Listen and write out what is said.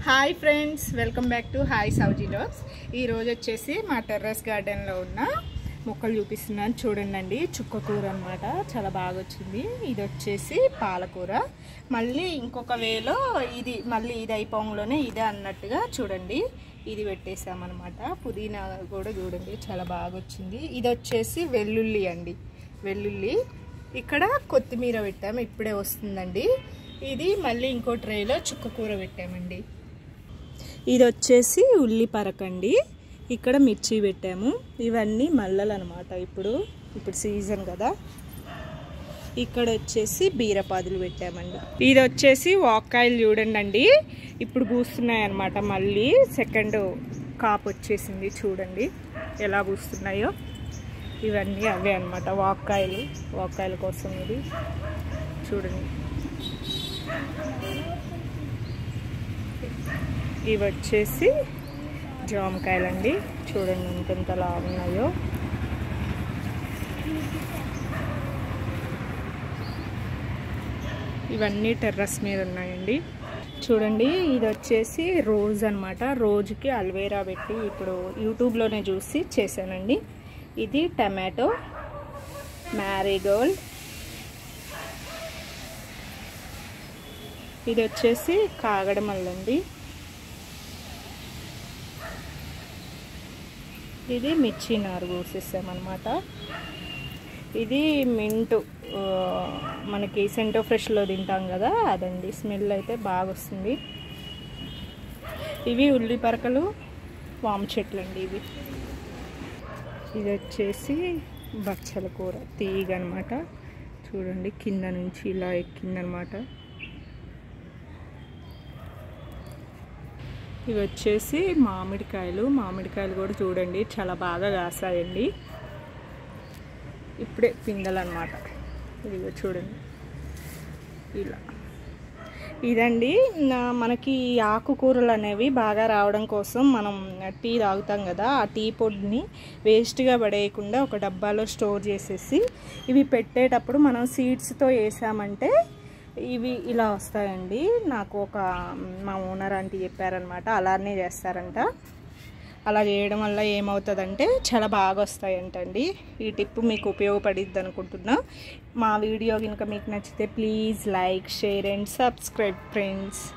hi friends welcome back to hi Souji folks ఈరోజు వచ్చేసి మా టెర్రస్ గార్డెన్లో ఉన్న మొక్కలు చూపిస్తున్నాను చూడండి చుక్క కూర అనమాట చాలా బాగా వచ్చింది ఇది వచ్చేసి పాలకూర మళ్ళీ ఇంకొక వేలో ఇది మళ్ళీ ఇది అయిపోంలోనే ఇదే అన్నట్టుగా చూడండి ఇది పెట్టేసామన్నమాట పుదీనా కూడా చూడండి చాలా బాగా వచ్చింది ఇది వచ్చేసి వెల్లుల్లి అండి వెల్లుల్లి ఇక్కడ కొత్తిమీర పెట్టాము ఇప్పుడే వస్తుందండి ఇది మళ్ళీ ఇంకో ట్రేలో చుక్క కూర పెట్టామండి ఇది వచ్చేసి ఉల్లి పరకండి ఇక్కడ మిర్చి పెట్టాము ఇవన్నీ మల్లలు అనమాట ఇప్పుడు ఇప్పుడు సీజన్ కదా ఇక్కడ వచ్చేసి బీరపాదులు పెట్టామండి ఇది వచ్చేసి వాక్కాయలు చూడండి అండి ఇప్పుడు పూస్తున్నాయి అనమాట మళ్ళీ సెకండ్ కాపు వచ్చేసింది చూడండి ఎలా పూస్తున్నాయో ఇవన్నీ అవే అనమాట వాక్కాయలు వాక్కాయల కోసం ఇది చూడండి ఇవి వచ్చేసి జామకాయలండి చూడండి ఇంకెంతలా ఉన్నాయో ఇవన్నీ టెర్రస్ మీద ఉన్నాయండి చూడండి ఇది వచ్చేసి రోజ్ అనమాట రోజుకి అల్వేరా పెట్టి ఇప్పుడు యూట్యూబ్లోనే చూసి చేశానండి ఇది టమాటో మ్యారీగోల్డ్ ఇది వచ్చేసి కాగడమల్లండి ఇది మిర్చి నారు కోసేసామన్నమాట ఇది మింటు మనకి సెంటో ఫ్రెష్లో తింటాం కదా అదండి స్మెల్ అయితే బాగా వస్తుంది ఇవి ఉల్లి పరకలు వాము చెట్లు అండి ఇవి ఇది వచ్చేసి బచ్చల కూర తీగ అనమాట చూడండి కింద నుంచి ఇలా ఎక్కిందనమాట ఇవి వచ్చేసి మామిడికాయలు మామిడికాయలు కూడా చూడండి చాలా బాగా కాసాయండి ఇప్పుడే పిందెలు అనమాట ఇదిగో చూడండి ఇలా ఇదండి మనకి ఆకుకూరలు అనేవి బాగా రావడం కోసం మనం టీ తాగుతాం కదా ఆ టీ పొడిని వేస్ట్గా పడేయకుండా ఒక డబ్బాలో స్టోర్ చేసేసి ఇవి పెట్టేటప్పుడు మనం సీడ్స్తో వేసామంటే ఇవి ఇలా వస్తాయండి నాకు ఒక మా ఓనర్ ఆంటీ చెప్పారనమాట అలానే చేస్తారంట అలా చేయడం వల్ల ఏమవుతుందంటే చాలా బాగా వస్తాయంటండి ఈ టిప్ మీకు ఉపయోగపడిద్ది అనుకుంటున్నా మా వీడియో కనుక మీకు నచ్చితే please like share and subscribe friends